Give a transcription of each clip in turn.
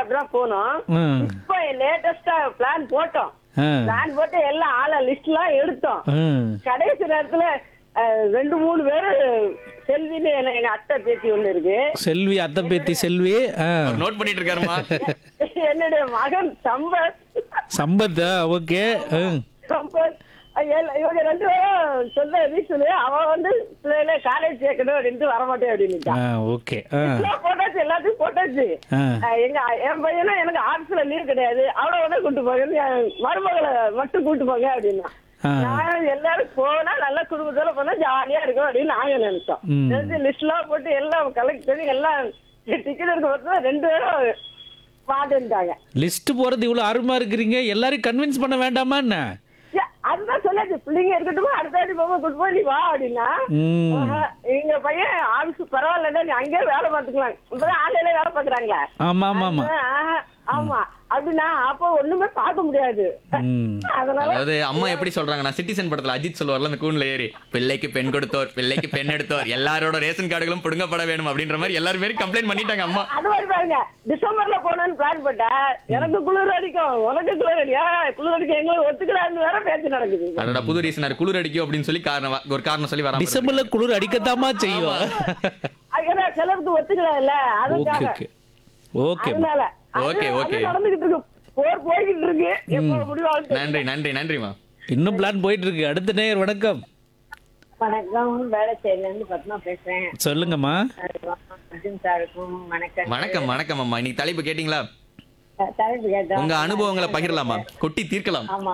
அப்படிதான் போனோம் ம். இப்போ லேட்டஸ்டா பிளான் போட்டோம் ஆ. பிளான் போட்டு எல்லாம் ஆள லிஸ்ட் எல்லாம் எடுத்தோம் ம். கடைசி நேரத்துல அஹ், ரெண்டு மூணு பேரு செல்வின்னு என்ன- எங்க அத்தை பேத்தி ஒண்ணு இருக்கு செல்வி அத்தை பேத்தி செல்வி ஆ. நோட் பண்ணிட்டு இருக்காருமா என்னுடைய மகன் சம்பத் சம்பத் ஓகே சம்பத் அஹ், எல்லா- இவங்க ரெண்டு பேரும் சொல்ல ரீசனு அவன் வந்து பிள்ளைல காலேஜ் சேர்க்கணும் அப்படின்ட்டு வரமாட்டேன் அப்படின்னுட்டான் ஓகே ஆ எல்லாம் போட்டாச்சு எல்லாத்தையும் போட்டாச்சு ஆ. அஹ், எங்க என் பையனும் எனக்கு ஆபீஸ்ல லீவ் கிடையாது அவளை உடனே கூட்டு போங்க என் மருமகளை மட்டும் கூட்டு போங்க அப்படின்னா ஆ. நான் எல்லாரும் போனா நல்ல குடும்பத்தோட போனா ஜாலியா இருக்கும் அப்படின்னு நாங்க நினைச்சோம் ம். நினைச்சு லிஸ்ட் எல்லாம் போட்டு எல்லாம் கலெக்ட் பண்ணி எல்லாம் டிக்கெட் எடுக்க பார்த்தா ரெண்டு பேரும் மாட்டேன்ட்டாங்க லிஸ்ட் போறது இவ்வளவு அருமா இருக்கிறீங்க எல்லாரையும் கன்வின்ஸ் பண்ண வேண்டாமா என்ன ஏ, அதுதான் சொல்லாச்சு பிள்ளைங்க இருக்கட்டும் அடுத்த வாட்டி போக கூட்டு போய் நீ வா அப்படின்னா ம். ஆஹா, எங்க பையன் ஆபீஸ் பரவாயில்லடா நீ அங்கேயே வேலை பார்த்துக்கலாம் இப்பதான் ஆன்லைன்ல வேலை பாக்குறாங்களா ஆமா ஆமா ஆமா ஆஹா, ஆமா அப்படின்னா அப்போ ஒண்ணுமே பார்க்க முடியாது ம். அதனால அதாவது அம்மா எப்படி சொல்றாங்கன்னா சிட்டிசன் படத்துல அஜித் சொல்லுவார்ல அந்த கூண்ல ஏறி பிள்ளைக்கு பெண் கொடுத்தோர் பிள்ளைக்கு பெண் எடுத்தோர் எல்லாரோட ரேஷன் கார்டுகளும் புடுங்கப்பட வேணும் அப்படின்ற மாதிரி எல்லாரும் பேரும் கம்ப்ளைண்ட் பண்ணிட்டாங்க அம்மா அது மாதிரி பாருங்க டிசம்பர்ல போனோம்னு பிளான் போட்டா எனக்கு குளிர் அடிக்கும் உனக்கு குளிர் அடிக்கும் ஏன் குளிர் அடிக்கும் எங்களுக்கு ஒத்துக்கிறான்னு வேற பேச்சு நடக்குது அதோட புது ரீசன் குளிர் அடிக்கும் அப்படின்னு சொல்லி காரணம் வ- ஒரு காரணம் சொல்லி வராம டிசம்பர்ல குளிர் அடிக்கத்தாமா செய்யும் அது ஏன்னா சிலருக்கு ஒத்துக்கலாம்ல ஓகே அதுக்காக ஓகே ஓகே அதனால ஓகே, அது- ஓகே. அது நடந்துகிட்டு இருக்கு போர் போய்கிட்டு இருக்கு எப்போ முடிவாங்க நன்றி நன்றி நன்றிமா இன்னும் பிளான் போயிட்டு இருக்கு அடுத்த நேயர் வணக்கம் வணக்கம் வேலைச்சேரில இருந்து பத்மா பேசுறேன் சொல்லுங்கம்மா அர்ஜுன் சாருக்கும் வணக்கம் வணக்கம் வணக்கம் அம்மா இன்னைக்கு தலைப்பு கேட்டீங்களா தலைப்பு கேட்டோம் உங்க அனுபவங்களை பகிரலாமா கொட்டி தீர்க்கலாம் ஆமா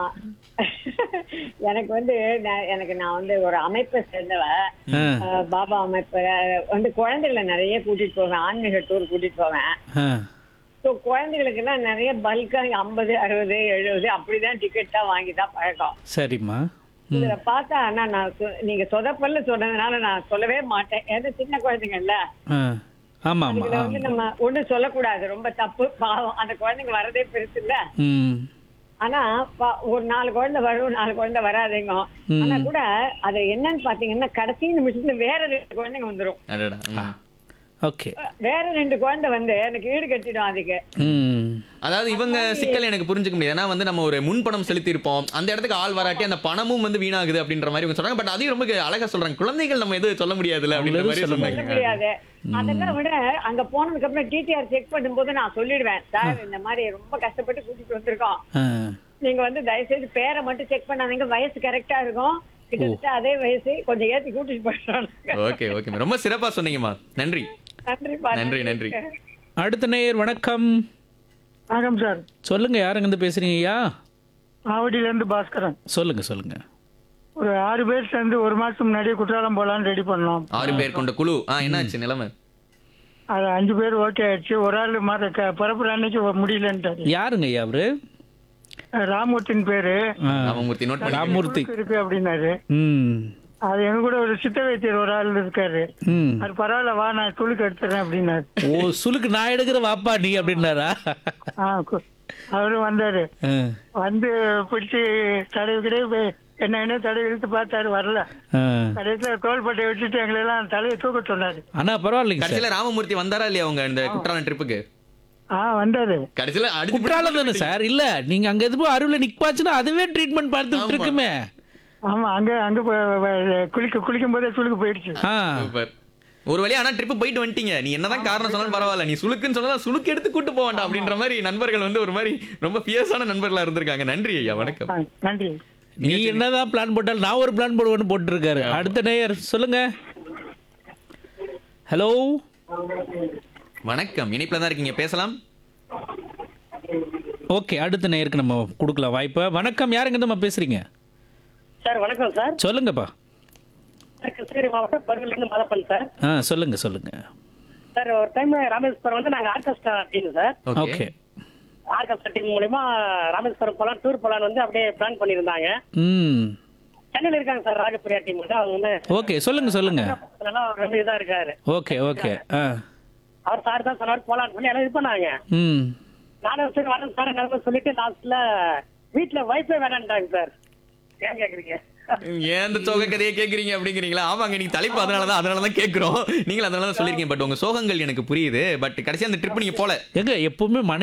எனக்கு வந்து நான்- எனக்கு நான் வந்து ஒரு அமைப்பை சேர்ந்தவ ஆ. அஹ், பாபா அமைப்பு அஹ், வந்து குழந்தைகளை நிறைய கூட்டிட்டு போவேன் ஆன்மீக டூர் கூட்டிட்டு போவேன் ஆ. ஸோ குழந்தைகளுக்குலாம் நிறைய பல்கா ஐம்பது அறுபது எழுபது அப்படிதான் டிக்கெட் தான் வாங்கி தான் பழக்கம் சரிம்மா ம். இதுல பார்த்தா ஆனா நான் சொ- நீங்க சொதப்பல்ல சொன்னதுனால நான் சொல்லவே மாட்டேன் ஏன்னா சின்ன குழந்தைங்கல்ல ஆ. ஆமா ஆமா இதுல வந்து நம்ம ஒண்ணும் சொல்லக்கூடாது ரொம்ப தப்பு பாவம் அந்த குழந்தைங்க வரதே பெருசு இல்ல ம் ஆனா பா- ஒரு நாலு குழந்தை வரும் நாலு குழந்தை வராதுங்க ம். ஆனா கூட அது என்னன்னு பாத்தீங்கன்னா கடைசி நிமிஷத்துல வேற ரெண்டு குழந்தைங்க வந்துரும் அடடா ம். ஓகே வேற ரெண்டு குழந்தை வந்து எனக்கு ஈடு கட்டிடும் அதுக்கு ம் அதாவது இவங்க சிக்கல் எனக்கு புரிஞ்சுக்க முடியாது ஏன்னா வந்து நம்ம ஒரு முன்பணம் செலுத்தி இருப்போம் அந்த இடத்துக்கு ஆள் வராட்டி அந்த பணமும் வந்து வீணாகுது அப்படின்ற மாதிரி இவங்க சொல்றாங்க பட் அதையும் ரொம்ப அழகா சொல்றாங்க குழந்தைகள் நம்ம எதுவும் சொல்ல முடியாதுல்ல அப்படின்ற அவங்களும் மாதிரி சொல்ல சொல்ல சொன்னாங்க முடியாது அதெல்லாம் விட அங்க போனதுக்கு அப்புறம் டிடிஆர் செக் பண்ணும்போது நான் சொல்லிடுவேன் சார் இந்த மாதிரி ரொம்ப கஷ்டப்பட்டு கூட்டிட்டு வந்திருக்கோம் ஆ. நீங்க வந்து தயவு செய்து பேரை மட்டும் செக் பண்ணாதீங்க வயசு கரெக்டா இருக்கும் கிட்டத்தட்ட அதே வயசு கொஞ்சம் ஏத்தி கூட்டிட்டு போயிடுறாங்க ஓகே ஓகே ரொம்ப சிறப்பா சொன்னீங்கம்மா நன்றி நன்றி நன்றி நன்றி அடுத்த நேயர் வணக்கம் வணக்கம் சார் சொல்லுங்க யாருங்க இருந்து பேசுறீங்க ஐயா ஆவடியில இருந்து பாஸ்கரன் சொல்லுங்க சொல்லுங்க ஒரு ஆறு பேர் சேர்ந்து ஒரு மாசம் முன்னாடியே குற்றாலம் போலான்னு ரெடி பண்ணோம் ஆறு பேர் கொண்ட குழு ஆ என்னாச்சு நிலைமை அது அஞ்சு பேர் ஓகே ஆயிடுச்சு ஒரு ஆள் மாற பரப்புற அன்னைக்கு முடியலன்ட்டாரு யாருங்க ஐயா அவரு ராமூர்த்தின் பேரு ஆ. ராமமூர்த்தி நோட் பண்ணி ராமூர்த்தி இருக்கு அப்படின்னாரு ம் அது எங்க கூட ஒரு சித்த வைத்தியர் ஒரு ஆள் இருக்காரு ம் அது பரவாயில்ல வா நான் துளுக்கு எடுத்துறேன் அப்படின்னாரு ஓ சுலுக்கு நான் எடுக்கிற வாப்பா நீ அப்படின்னாரா ஆ கு- அவரும் வந்தாரு ஆ. வந்து பிடிச்சி தடவி கிடையாது என்ன என்ன தடவி இழுத்து பார்த்தாரு வரல ஆ. கடைசியில் தோள்பட்டை வச்சுட்டு எங்களை எல்லாம் தலையை தூக்க சொன்னாரு ஆனா பரவாயில்லைங்க சார் கடைசியில ராமமூர்த்தி வந்தாரா இல்லையா அவங்க இந்த குற்றாலம் ட்ரிப்புக்கு ஆ வந்தாரு கடைசியில அடிச்சு குற்றாலம் தானே சார் இல்ல நீங்க அங்க எதுவும் அருள்ல நிப்பாச்சுன்னா அதுவே ட்ரீட்மெண்ட் பார்த்துட்டு இருக்குமே ஆமா அங்க அங்க போ- வ- குளிக்க குளிக்கும் போதே சுளுக்கு போயிடுச்சு ஆ சூப்பர் ஒரு வழியா ஆனா ட்ரிப் போயிட்டு வந்துட்டீங்க நீ என்னதான் காரணம் சொன்னாலும் பரவாயில்ல நீ சுளுக்குன்னு சொன்னா சுளுக்கு எடுத்து கூட்டு போக வேண்டாம் அப்படின்ற மாதிரி நண்பர்கள் வந்து ஒரு மாதிரி ரொம்ப பியர்ஸான நண்பர்களா இருந்திருக்காங்க நன்றி ஐயா வணக்கம் ஆ, நன்றி நீ என்னதான் பிளான் போட்டாலும் நான் ஒரு பிளான் போடுவேன்னு போட்டுருக்காரு அடுத்த நேயர் சொல்லுங்க ஹலோ வணக்கம் இணைப்புல தான் இருக்கீங்க பேசலாம் ஓகே அடுத்த நேயருக்கு நம்ம கொடுக்கலாம் வாய்ப்பை வணக்கம் யாருங்க நம்ம பேசுறீங்க சார் வணக்கம் சார் சொல்லுங்கப்பா சார் கிருஷ்ணகிரி மாவட்டம் பருவிலிருந்து மதப்பன் சார் ஆ சொல்லுங்க சொல்லுங்க சார் ஒரு டைம் ராமேஸ்வரம் வந்து நாங்க orchestra team sir okay okay orchestra team மூலியமா ராமேஸ்வரம் போலாம் டூர் போலான்னு வந்து அப்படியே பிளான் பண்ணியிருந்தாங்க ம் சென்னையில இருக்காங்க சார் ராஜபிரியா டீம் வந்து அவங்க வந்து ஓகே சொல்லுங்க சொல்லுங்க நல்லா ஒரு ரெண்டு இதா இருக்காரு ஓகே ஓகே ஆ அவர் சார் தான் சொன்னார் போலான்னு சொல்லி எல்லாம் இது பண்ணாங்க ம் நானும் சரி வரேன் சார் என்ன சொல்லிட்டு லாஸ்ட்ல வீட்டுல வைஃபை வேணான்ட்டாங்க சார் ஏன் கேக்குறீங்க ஏன் இந்த சோக கதையை கேக்குறீங்க அப்படிங்கிறீங்களா ஆமாங்க நீங்க தலைப்பு அதனாலதான் அதனாலதான் கேக்குறோம் நீங்க அதனாலதான் சொல்லிருக்கீங்க பட் உங்க சோகங்கள் எனக்கு புரியுது பட் கடைசி அந்த ட்ரிப் நீங்க போல எங்க எப்பவுமே மனை